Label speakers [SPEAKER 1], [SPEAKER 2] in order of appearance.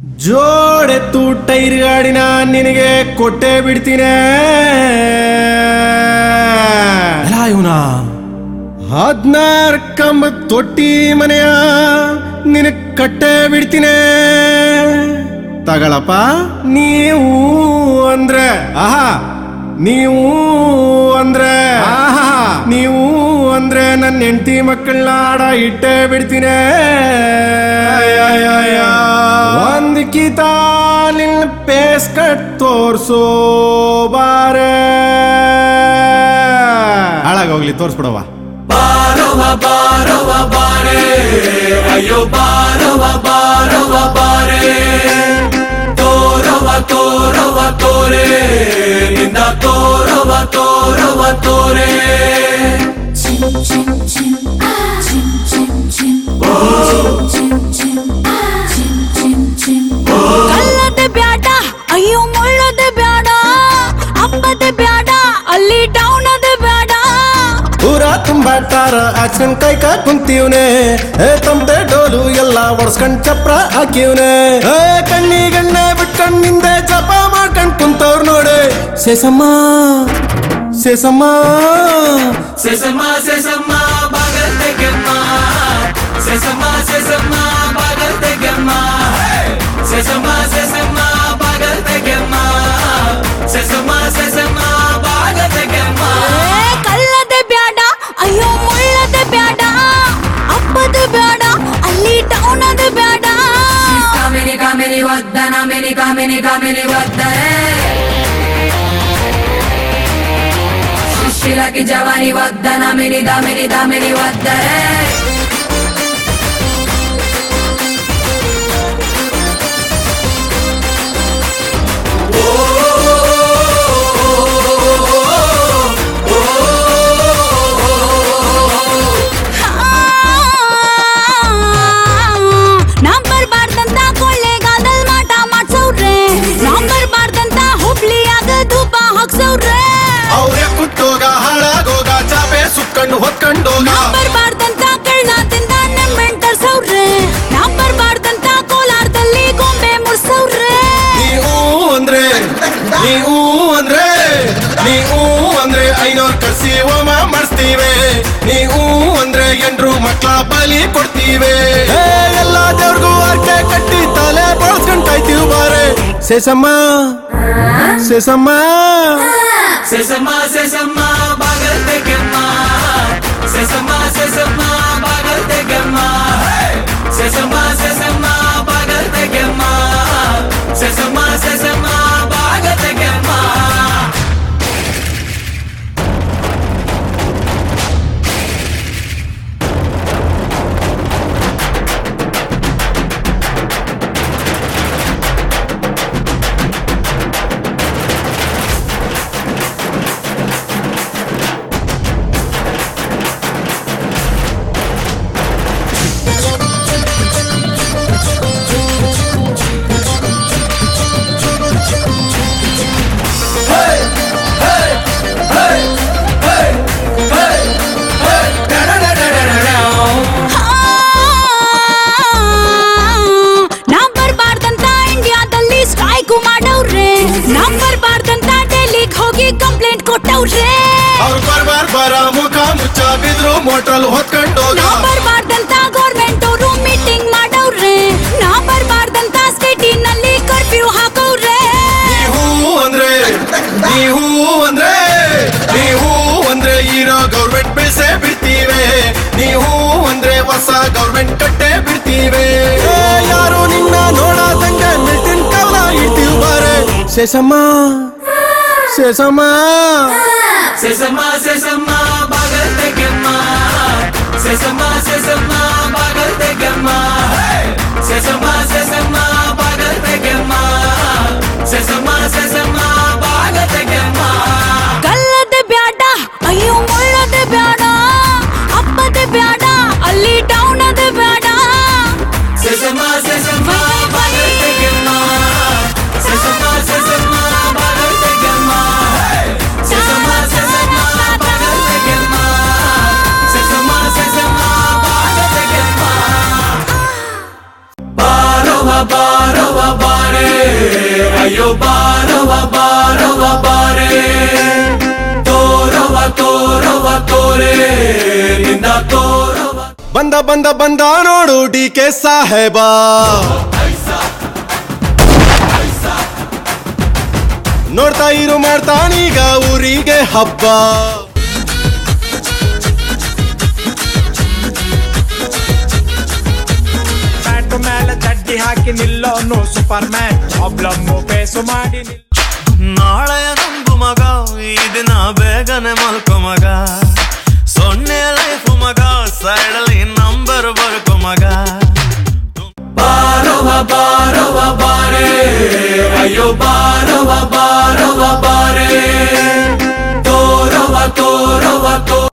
[SPEAKER 1] ಜೋಡೆತ್ತು tyre ಗಾಡಿನ ನಿನಗೆ ಕೊಟ್ಟೆ ಬಿಡ್ತೀನಿ ಇವನ ಹದ್ನಾರು ಕಂಬ ತೊಟ್ಟಿ ಮನೆಯ ನಿನ ಕಟ್ಟೆ ಬಿಡ್ತೀನಿ ತಗಳಪ್ಪ ನೀವು ಅಂದ್ರೆ ಆಹಾ ನೀವು ಅಂದ್ರೆ ಆಹಾ ನೀವು ಅಂದ್ರೆ ನನ್ನ ಹೆಂಡತಿ ಮಕ್ಕಳನ್ನ ಆಡ ಇಟ್ಟೆ ಬಿಡ್ತೀನಿ ಒಂದ್ ಕಿತ ನಿನ್ನ ಪೇಸ್ ಕಟ್ ತೋರ್ಸೋ ಬಾರೆ ಹಾಳಾಗೋಗ್ಲಿ ತೋರ್ಸ್ಬಿಡವ
[SPEAKER 2] ಬಾರವ ಬಾರವ ಬಾರೆ ಅಯ್ಯೋ ಬಾರವ ಬಾರವ ಬಾರೆ ತೋರವ ತೋರವ ತೋರೆ ನಿಂದ ತೋರವ ತೋರವ ತೋರೆ
[SPEAKER 3] Chim chim chim chim chim chim chim chim chim chim chim ಕಲ್ಲದೆ ಬ್ಯಾಡ ಅಯ್ಯೋ ಮುಳ್ಳದೆ ಬ್ಯಾಡ ಅಪ್ಪದೆ ಬ್ಯಾಡ ಅಲ್ಲಿ ಡೌನ್ ಅದೆ ಬ್ಯಾಡ
[SPEAKER 1] ಪೂರ ತುಂಬಾಟಾರ ಆಕ್ಸಿಡೆಂಟ್ ಕೈ ಕಾ ಕುಂತೀವ್ನೆ ಏ ತಮ್ದೆ ಡೋಲು ಎಲ್ಲ ಒಡ್ಸ್ಕೊಂಡ್ ಚಪ್ರ ಹಾಕಿವ್ನೆ ಏ ಕಣ್ಣಿ ಗಣ್ಣೆ ಬಿಟ್ಕೊಂಡ್ ನಿಂದೆ ಜಪ ಮಾಡ್ಕೊಂಡ್ ಕುಂತವ್ರ ನೋಡಿ ಸೇಸಮ್ಮ ಸೇಸಮ್ಮ
[SPEAKER 2] ಸೆಸಮ್ಮ ಸೆಸಮ್ಮ ಬಾಗಲ್ ತೆಗೆಮ್ಮ ಸೆಸಮ್ಮ ಸೆಸಮ್ಮ ಬಾಗಲ್ ತೆಗೆಮ್ಮ ಸೆಸಮ್ಮ ಸೆಸಮ್ಮ ಬಾಗಲ್ ತೆಗೆಮ್ಮ ಸೆಸಮ್ಮ ಸೆಸಮ್ಮ ಬಾಗಲ್ ತೆಗೆಮ್ಮ
[SPEAKER 3] ಏ ಕಲ್ಲದೆ ಬ್ಯಾಡ ಅಯ್ಯೋ ಮುಳ್ಳದೆ ಬ್ಯಾಡ ಅಪ್ಪದೆ ಬ್ಯಾಡ ಅಲ್ಲಿ ಡೌನ್ ಅದೆ ಬ್ಯಾಡ
[SPEAKER 4] ಕಾಮಿನಿ ಕಾಮಿನಿ ವದ್ದನ ಮಿನಿ ಕಾಮಿನಿ ಕಾಮಿನಿ ವದ್ದನೆ ಶಿಶಿಲಕಿ ಜವಾನಿ ವದ್ದನ ಮಿನಿ ದಮಿನಿ ದಮಿನಿ ವದ್ದನೆ
[SPEAKER 3] ನಾಂ ಬರ್ಬಾರ್ದಂತ ಕೊಳ್ಳೇಗಾಲದಲ್ ಮಾಟ ಮಾಡ್ಸವ್ರೆ ನಾಂ ಬರ್ಬಾರ್ದಂತ ಹುಬ್ಳಿಯಾಗ ಧೂಪ ಹಾಕ್ಸವ್ರೆ
[SPEAKER 1] ಅವ್ರೆ ಕುಟ್ಟೋಗ ಹಾಳಾಗೋಗ ಚಾಪೆ ಸುತ್ಕೊಂಡು ಹೊತ್ಕೊಂಡೋಗ
[SPEAKER 3] ನಾಂ ಬರ್ಬಾರ್ದಂತ ಕಳ್ಳಾದಿಂದ ನೆಮ್ಮೆಣ್ ತರ್ಸವ್ರೆ ನಾಂ ಬರ್ಬಾರ್ದಂತ ಕೋಲಾರದಲ್ಲಿ ಗೊಂಬೆ ಮುಡ್ಸವ್ರೆ
[SPEAKER 1] ನೀವು ಅಂದ್ರೆ ನೀವು ಅಂದ್ರೆ ನೀವು ಅಂದ್ರೆ ಐನೂರ್ ಕರ್ಸಿ ಹೋಮ ಮಾಡಿಸ್ತೀವಿ ನೀವು ಅಂದ್ರೆ ಎಂಡ್ರು ಮಕ್ಳ ಬಲಿ ಕೊಡ್ತೀವಿ ಏ, ಎಲ್ಲ ದೇವ್ರಿಗೂ ಅರ್ಕೆ ಕಟ್ಟಿ ತಲೆ ಬಳಸ್ಕೊಂಡ್ ಕಾಯ್ತೀವಿ ಬಾರೆ ಸೇಸಮ್ಮ ಸೇಸಮ್ಮ
[SPEAKER 2] ಸೆಸಮ್ಮ ಸೆಸಮ್ಮ ಬಾಗಲ್ ತೆಗೆಮ್ಮ ಸೆಸಮ್ಮ ಸೆಸಮ್ಮ ಬಾಗಲ್ ತೆಗೆಮ್ಮ ಸೆಸಮ್ಮ ಸೆಸಮ್ಮ ಬಾಗಲ್ ತೆಗೆಮ್ಮ ಸೆಸಮ್ಮ ಸೆಸಮ್ಮ ಬಾಗಲ್ ತೆಗೆಮ್ಮ
[SPEAKER 3] ನಾಂ ಬರ್ಬಾರ್ದಂತ ಇಂಡಿಯಾದಲ್ಲಿ ಸ್ಟ್ರೈಕು ಮಾಡವ್ರೆ ನಾಂ ಬರ್ಬಾರ್ದಂತ ಡೆಲ್ಲಿಗ್ ಹೋಗಿ ಕಂಪ್ಲೇಂಟ್ ಕೊಟ್ಟವ್ರೆ
[SPEAKER 1] ಅವ್ರು ಬರ್ಬಾರ್ ಬರ ಮುಖ ಮುಚ್ಚ ಬಿದ್ರು ಮೋಟ್ರಲ್ ಹೊತ್ಕೊಂಡೋಗ
[SPEAKER 3] ನಾಂ ಬರ್ಬಾರ್ದಂತ ಗೌರ್ಮೆಂಟ್ ಅವರು ಮೀಟಿಂಗ್ ಮಾಡವ್ರೆ ನಾಂ ಬರ್ಬಾರ್ದಂತ ಸಿಟಿನಲ್ಲಿ ಕರ್ಫ್ಯೂ ಹಾಕವ್ರೆ
[SPEAKER 1] ನೀವು ಅಂದ್ರೆ ನೀವು ಅಂದ್ರೆ ನೀವು ಅಂದ್ರೆ ಇರೋ ಗೌರ್ಮೆಂಟ್ ಬೆಳೆಸೇ ಬಿಡ್ತೀವಿ ನೀವು ಅಂದ್ರೆ ಹೊಸ ಗೌರ್ಮೆಂಟ್ ಕಟ್ಟೆ ಬಿಡ್ತೀವಿ ಏ, ಯಾರು ನಿನ್ನ ನೋಡದಂಗ ಮಿಲ್ಟಿನ್ ಕಾಲ ಇಡ್ತೀವಿ ಬಾರೆ ಶೇಷಮ್ಮ ಶೇಷಮ್ಮ
[SPEAKER 2] ಸೆಸಮ್ಮ ಸೆಸಮ್ಮ ಬಾಗಲ್ ತೆಗೆಮ್ಮ ಸೆಸಮ್ಮ ಸೆಸಮ್ಮ ಬಾಗಲ್ ತೆಗೆಮ್ಮ ಸೆಸಮ್ಮ ಸೆಸಮ್ಮ ಬಾಗಲ್ ತೆಗೆಮ್ಮ ಸೆಸಮ್ಮ ಸೆಸಮ್ಮ ಬಾಗಲ್ ತೆಗೆಮ್ಮ
[SPEAKER 3] ಕಲ್ಲದೆ ಬ್ಯಾಡ ಅಯ್ಯೋ ಮುಳ್ಳದೆ ಬ್ಯಾಡ ಅಪ್ಪದೆ ಬ್ಯಾಡ ಅಲ್ಲಿ ಡೌನ್ ಅದೆ ಬ್ಯಾಡ
[SPEAKER 2] ಸೆಸಮ್ಮ ಸೆಸಮ್ಮ ಬಾಗಲ್ ತೆಗೆಮ್ಮ ಸೆಸಮ್ಮ ಸೆಸಮ್ಮ ಬಾಗಲ್ ತೆಗೆಮ್ಮ ಸೆಸಮ್ಮ ಸೆಸಮ್ಮ ಬಾಗಲ್ ತೆಗೆಮ್ಮ ಸೆಸಮ್ಮ ಸೆಸಮ್ಮ ಬಾಗಲ್ ಅಯ್ಯೋ ಬಾರವ ಬಾರವ ಬಾರೆ ತೋರವ ತೋರವ ತೋರೆ ನಿನ್ನ ತೋರವ
[SPEAKER 1] ಬಂದ ಬಂದ ಬಂದ ನೋಡು ಡಿ ಕೆ ಸಾಹೇಬ ನೋಡ್ತಾ ಇರು ಮಾಡ್ತಾನೀಗ ಊರಿಗೆ ಹಬ್ಬ
[SPEAKER 5] ಪ್ಯಾಂಟು ಮೇಲೆ ಚಡ್ಡಿ ಹಾಕಿ ನಿಲ್ಲೋನು ಸೂಪರ್ ಮ್ಯಾನ್ ಪ್ರಾಬ್ಲಮ್ ಫೇಸು ಮಾಡಿ ನಿಲ್-
[SPEAKER 6] ನಾಳೆಯ ನಂಬು ಮಗ ಈ ದಿನ ಬೇಗನೆ ಮಲ್ಕೊ ಮಗ ಸೊನ್ನೆ ಲೈಫ್ ಮಗ ಸೈಡಲ್ಲಿ ನಂಬರ್ ಬರ್ಕೊ ಮಗ
[SPEAKER 2] ಬಾರವ ಬಾರವ ಬಾರೆ ಅಯ್ಯೋ ಬಾರವ ಬಾರವ ಬಾರೆ ತೋರವ ತೋರವ ತೋ